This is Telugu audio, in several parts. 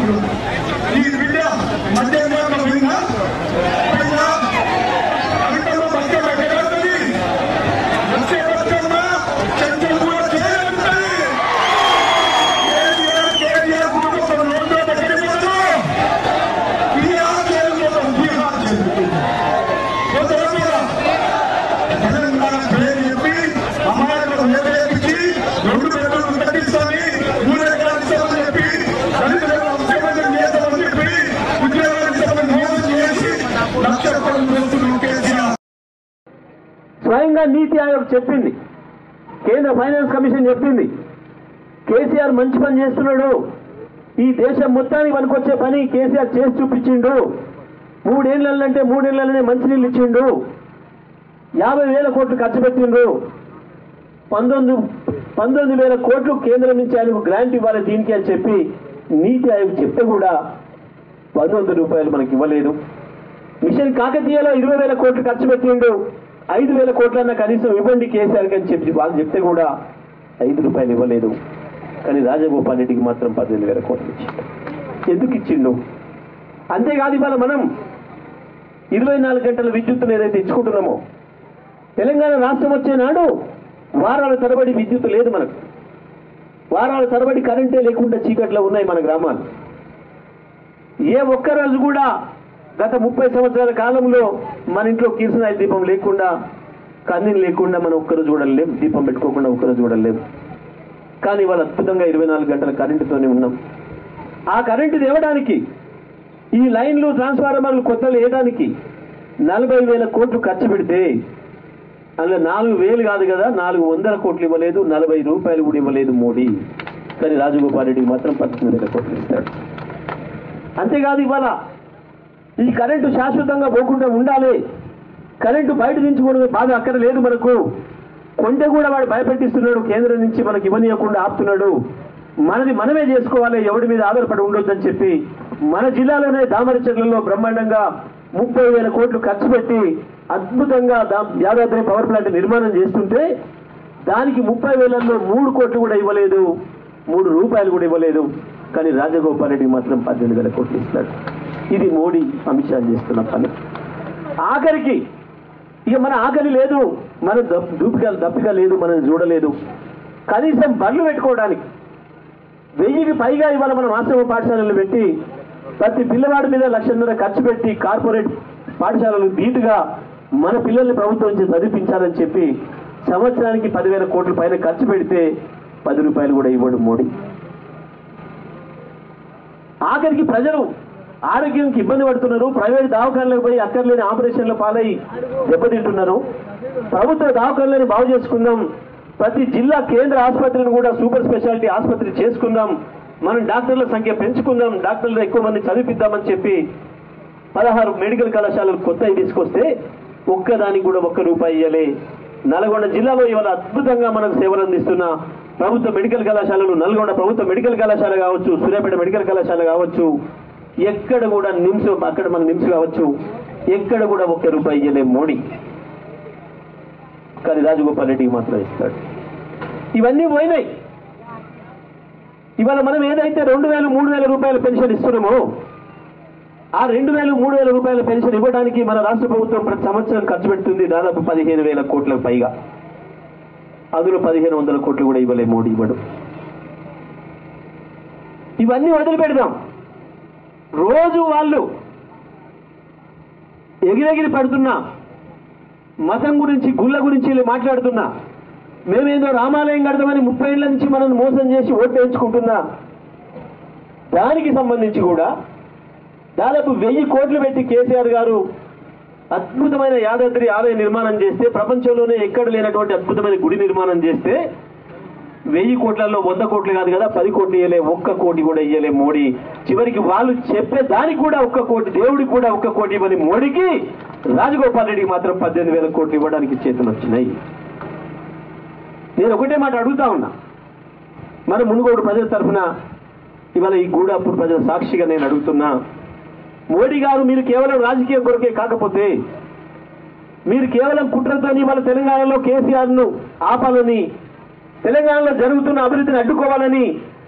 ఈ బిడ్డ మధ్యంగా పోయిందా పోయిందా అవిటలో బతుక పెట్టగలుగుతుంది వచ్చే బతుకమ్మ చర్చలు కూడా చేయాలంటుంది కేసీఆర్ కేసీఆర్ కుటుంబం రోడ్డు దగ్గర బీహార్ చేరుకుంటాం బీహార్ చేరుకుంటుంది తెలంగాణ పేరు చెప్పి అమ్మాయిలకు నిలబెట్టి రెండు పేర్లు కట్టిస్తామని మూడు ఎకరాలు ఇస్తామని చెప్పి దళితులకు ముఖ్యమంత్రి చేస్తామని చెప్పి ఉద్యోగాలు ఇస్తామని మోసం చేసి లక్ష కోట్లు పెడుతున్నాం కేసీఆర్ స్వయంగా నీతి ఆయోగ్ చెప్పింది కేంద్ర ఫైనాన్స్ కమిషన్ చెప్పింది కేసీఆర్ మంచి పని చేస్తున్నాడు ఈ దేశం మొత్తానికి పనికొచ్చే పని కేసీఆర్ చేసి చూపించిండు మూడేళ్లంటే మూడేళ్లనే మంచినీళ్ళు ఇచ్చిండు యాభై వేల కోట్లు ఖర్చు పెట్టిండ్రు పంతొమ్మిది పంతొమ్మిది వేల కోట్లు కేంద్రం నుంచి ఆయనకు గ్రాంట్ ఇవ్వాలి దీనికి అని చెప్పి నీతి ఆయోగ్ చెప్తే కూడా పంతొమ్మిది రూపాయలు మనకి ఇవ్వలేదు మిషన్ కాకతీయలో ఇరవై వేల కోట్లు ఖర్చు పెట్టిండు ఐదు వేల కోట్లన్నా కనీసం ఇవ్వండి కేసీఆర్ అని చెప్పి వాళ్ళు చెప్తే కూడా ఐదు రూపాయలు ఇవ్వలేదు కానీ రాజగోపాల్ రెడ్డికి మాత్రం పద్దెనిమిది వేల కోట్లు ఇచ్చిండు ఎందుకు ఇచ్చిండు అంతేకాదు ఇవాళ మనం ఇరవై నాలుగు గంటల విద్యుత్తును ఏదైతే ఇచ్చుకుంటున్నామో తెలంగాణ రాష్ట్రం వచ్చే నాడు వారాల తరబడి విద్యుత్ లేదు మనకు వారాల తరబడి కరెంటే లేకుండా చీకట్లో ఉన్నాయి మన గ్రామాలు ఏ ఒక్క రోజు కూడా గత ముప్పై సంవత్సరాల కాలంలో మన ఇంట్లో కిరసనాయి దీపం లేకుండా కన్నీళ్ళు లేకుండా మనం ఒక్కరోజు చూడలేం దీపం పెట్టుకోకుండా ఒక్కరోజు చూడలేం కానీ ఇవాళ అద్భుతంగా ఇరవై నాలుగు గంటల కరెంటుతోనే ఉన్నాం ఆ కరెంటు తేవడానికి ఈ లైన్లు ట్రాన్స్ఫార్మర్లు కొత్తలు వేయడానికి నలభై వేల కోట్లు ఖర్చు పెడితే అందులో నాలుగు వేలు కాదు కదా నాలుగు వందల కోట్లు ఇవ్వలేదు నలభై రూపాయలు కూడా ఇవ్వలేదు మోడీ కానీ రాజగోపాల్ రెడ్డికి మాత్రం పద్దెనిమిది వేల కోట్లు ఇస్తాడు అంతేకాదు ఇవాళ ఈ కరెంటు శాశ్వతంగా పోకుండా ఉండాలి కరెంటు బయట నుంచి కూడా బాధ అక్కడ లేదు మనకు కొంటే కూడా వాడు భయపెట్టిస్తున్నాడు కేంద్రం నుంచి మనకి ఇవ్వనీయకుండా ఆపుతున్నాడు మనది మనమే చేసుకోవాలి ఎవడి మీద ఆధారపడి ఉండొద్దని చెప్పి మన జిల్లాలోనే దామరచర్లలో బ్రహ్మాండంగా ముప్పై వేల కోట్లు ఖర్చు పెట్టి అద్భుతంగా దా- యాదాద్రి పవర్ ప్లాంట్ నిర్మాణం చేస్తుంటే దానికి ముప్పై వేలలో మూడు కోట్లు కూడా ఇవ్వలేదు మూడు రూపాయలు కూడా ఇవ్వలేదు కానీ రాజగోపాల్ రెడ్డి మాత్రం పద్దెనిమిది వేల కోట్లు ఇస్తాడు ఇది మోడీ అమిత్ షా చేస్తున్న పని ఆఖరికి ఇక మన ఆకలి లేదు మన దప్- దూపిక దప్పిక లేదు మనం చూడలేదు కనీసం బళ్ళు పెట్టుకోవడానికి వెయ్యికి పైగా ఇవాళ మనం ఆశ్రమ పాఠశాలలు పెట్టి ప్రతి పిల్లవాడి మీద లక్షన్నర ఖర్చు పెట్టి కార్పొరేట్ పాఠశాలలు ధీటుగా మన పిల్లల్ని ప్రభుత్వం నుంచి చదివించాలని చెప్పి సంవత్సరానికి పదివేల కోట్ల పైన ఖర్చు పెడితే పది రూపాయలు కూడా ఇవ్వడు మోడీ ఆఖరికి ప్రజలు ఆరోగ్యంకి ఇబ్బంది పడుతున్నారు ప్రైవేట్ దవాఖానలకు పోయి అక్కర్లేని ఆపరేషన్ల పాలై దెబ్బతింటున్నారు ప్రభుత్వ దవాఖానలను బాగు చేసుకుందాం ప్రతి జిల్లా కేంద్ర ఆసుపత్రిని కూడా సూపర్ స్పెషాలిటీ ఆసుపత్రి చేసుకుందాం మనం డాక్టర్ల సంఖ్య పెంచుకుందాం డాక్టర్లు ఎక్కువ మంది చదివిద్దామని చెప్పి పదహారు మెడికల్ కళాశాలలు కొత్తవి తీసుకొస్తే ఒక్కదానికి కూడా ఒక్క రూపాయి ఇయ్యలే నల్గొండ జిల్లాలో ఇవాళ అద్భుతంగా మనకు సేవలు అందిస్తున్న ప్రభుత్వ మెడికల్ కళాశాలలు నల్గొండ ప్రభుత్వ మెడికల్ కళాశాల కావచ్చు సూర్యాపేట మెడికల్ కళాశాల కావచ్చు ఎక్కడ కూడా నిమ్స్ అక్కడ మన నిమ్స్ కావచ్చు ఎక్కడ కూడా ఒక్క రూపాయి ఇయ్యలే మోడీ కానీ రాజగోపాల్ రెడ్డికి మాత్రం ఇస్తాడు ఇవన్నీ పోయినాయి ఇవాళ మనం ఏదైతే రెండు వేలు మూడు వేల రూపాయల పెన్షన్ ఇస్తున్నామో ఆ రెండు వేలు మూడు వేల రూపాయల పెన్షన్ ఇవ్వడానికి మన రాష్ట్ర ప్రభుత్వం ప్రతి సంవత్సరం ఖర్చు పెడుతుంది దాదాపు పదిహేను వేల కోట్లకు పైగా అందులో పదిహేను వందల కోట్లు కూడా ఇవ్వలే మోడీ ఇవ్వడు ఇవన్నీ వదిలిపెడదాం రోజు వాళ్ళు ఎగిరెగిరి పడుతున్నా మతం గురించి గుళ్ళ గురించి వీళ్ళు మాట్లాడుతున్నా మేమేదో రామాలయం కడదామని ముప్పై ఏళ్ల నుంచి మనం మోసం చేసి ఓట్లు వేయించుకుంటున్నా దానికి సంబంధించి కూడా దాదాపు వెయ్యి కోట్లు పెట్టి కేసీఆర్ గారు అద్భుతమైన యాదాద్రి ఆలయ నిర్మాణం చేస్తే ప్రపంచంలోనే ఎక్కడ లేనటువంటి అద్భుతమైన గుడి నిర్మాణం చేస్తే వెయ్యి కోట్లలో వంద కోట్లు కాదు కదా పది కోట్లు ఇయ్యలే ఒక్క కోటి కూడా ఇయ్యలే మోడీ చివరికి వాళ్ళు చెప్పే దానికి కూడా ఒక్క కోటి దేవుడికి కూడా ఒక్క కోటి ఇవ్వని మోడీకి రాజగోపాల్ రెడ్డికి మాత్రం పద్దెనిమిది వేల కోట్లు ఇవ్వడానికి చేతులు వచ్చినాయి నేను ఒకటే మాట అడుగుతా ఉన్నా మన మునుగోడు ప్రజల తరఫున ఇవాళ ఈ గూడాపూర్ ప్రజల సాక్షిగా నేను అడుగుతున్నా మోడీ గారు మీరు కేవలం రాజకీయం కొరకే కాకపోతే మీరు కేవలం కుట్రతోని వాళ్ళ తెలంగాణలో కేసీఆర్ ను ఆపాలని తెలంగాణలో జరుగుతున్న అభివృద్ధిని అడ్డుకోవాలని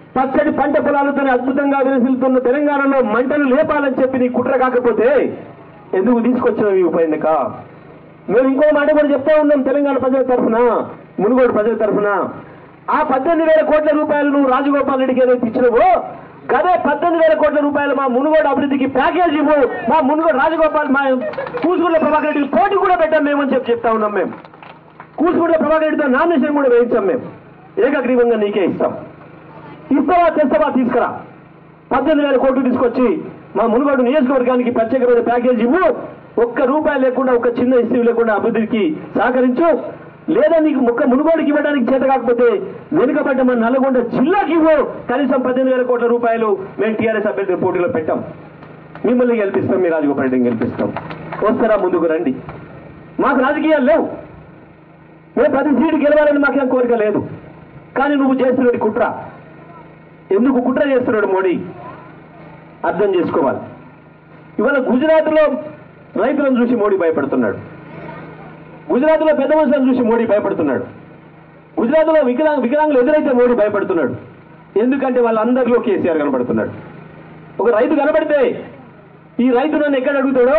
పచ్చడి పంట పొలాలతో అద్భుతంగా విరసిల్లుతున్న తెలంగాణలో మంటలు లేపాలని చెప్పి నీ కుట్ర కాకపోతే ఎందుకు తీసుకొచ్చినావు ఈ ఉప ఎన్నిక మేము ఇంకో మాట కూడా చెప్తా ఉన్నాం తెలంగాణ ప్రజల తరఫున మునుగోడు ప్రజల తరఫున ఆ పద్దెనిమిది వేల కోట్ల రూపాయలు నువ్వు రాజగోపాల్ రెడ్డికి ఏదైతే ఇచ్చినవో గదే పద్దెనిమిది వేల కోట్ల రూపాయలు మా మునుగోడు అభివృద్ధికి ప్యాకేజ్ ఇవ్వు మా మునుగోడు రాజగోపాల్ మా కూసుగుళ్ళ ప్రభాకర్ రెడ్డికి పోటీ కూడా పెట్టాం మేమని చెప్పి చెప్తా ఉన్నాం మేము కూసుగుళ్ళ ప్రభాకర్ రెడ్డితో నామినేషన్ కూడా వేయించాం మేము ఏకగ్రీవంగా నీకే ఇస్తాం ఇస్తావా తెస్తావా తీసుకురా పద్దెనిమిది వేల కోట్లు తీసుకొచ్చి మా మునుగోడు నియోజకవర్గానికి ప్రత్యేకమైన ప్యాకేజ్ ఇవ్వు ఒక్క రూపాయి లేకుండా ఒక్క చిన్న ఇస్తూ లేకుండా అభివృద్ధికి సహకరించు లేదా నీకు ఒక్క మునుగోడుకి ఇవ్వడానికి చేత కాకపోతే వెనుకబడ్డ మన నల్గొండ జిల్లాకి ఇవ్వు కనీసం పద్దెనిమిది వేల కోట్ల రూపాయలు మేము టీఆర్ఎస్ అభ్యర్థి పోటీలో పెట్టాం మిమ్మల్ని గెలిపిస్తాం మీ రాజగోపాల్ రెడ్డిని గెలిపిస్తాం వస్తారా ముందుకు రండి మాకు రాజకీయాలు లేవు మేము ప్రతి సీటు గెలవాలని మాకేం కోరిక లేదు కానీ నువ్వు చేస్తున్నాడు కుట్ర ఎందుకు కుట్ర చేస్తున్నాడు మోడీ అర్థం చేసుకోవాలి ఇవాళ గుజరాత్లో రైతులను చూసి మోడీ భయపడుతున్నాడు గుజరాత్లో పెద్ద మనుషులను చూసి మోడీ భయపడుతున్నాడు గుజరాత్లో వికలాంగ వికలాంగులు ఎదురైతే మోడీ భయపడుతున్నాడు ఎందుకంటే వాళ్ళందరిలో కేసీఆర్ కనబడుతున్నాడు ఒక రైతు కనబడితే ఈ రైతు నన్ను ఎక్కడ అడుగుతాడో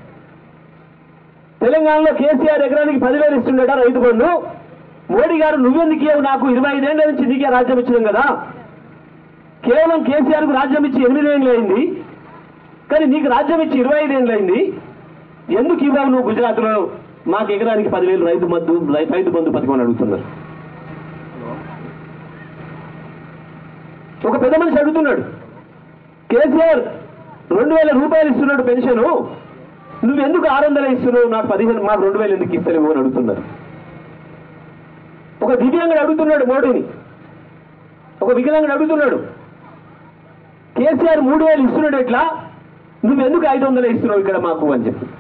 తెలంగాణలో కేసీఆర్ ఎకరానికి పదివేలు ఇస్తుండట రైతు బంధు మోడీ గారు నువ్వెందుకు ఇవ్వవు నాకు ఇరవై ఐదేళ్ల నుంచి నీకే రాజ్యం ఇచ్చినాం కదా కేవలం కేసీఆర్ కు రాజ్యం ఇచ్చి ఎనిమిదేళ్ళు అయింది కానీ నీకు రాజ్యం ఇచ్చి ఇరవై ఐదేళ్ళు అయింది ఎందుకు ఇవ్వవు నువ్వు గుజరాత్లో మాకు ఎకరానికి పదివేలు రైతు మద్దు రై- రైతు బంధు పథకం అని అడుగుతున్నారు ఒక పెద్ద మనిషి అడుగుతున్నాడు కేసీఆర్ రెండు వేల రూపాయలు ఇస్తున్నాడు పెన్షన్ నువ్వు ఎందుకు ఆరు వందలు ఇస్తున్నావు నాకు పదిహేను మాకు రెండు వేలు ఎందుకు ఇస్తలేవు అని అడుగుతున్నారు ఒక దివ్యాంగుడు అడుగుతున్నాడు మోడీని ఒక వికలాంగుడు అడుగుతున్నాడు కేసీఆర్ మూడు వేలు ఇస్తున్నాడు ఎట్లా నువ్వు ఎందుకు ఐదు వందలు ఇస్తున్నావు ఇక్కడ మాకు అని చెప్పి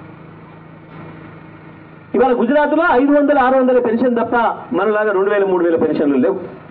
ఇవాళ గుజరాత్ లో ఐదు వందల ఆరు వందల పెన్షన్ తప్ప మనలాగా రెండు వేల మూడు వేల పెన్షన్లు లేవు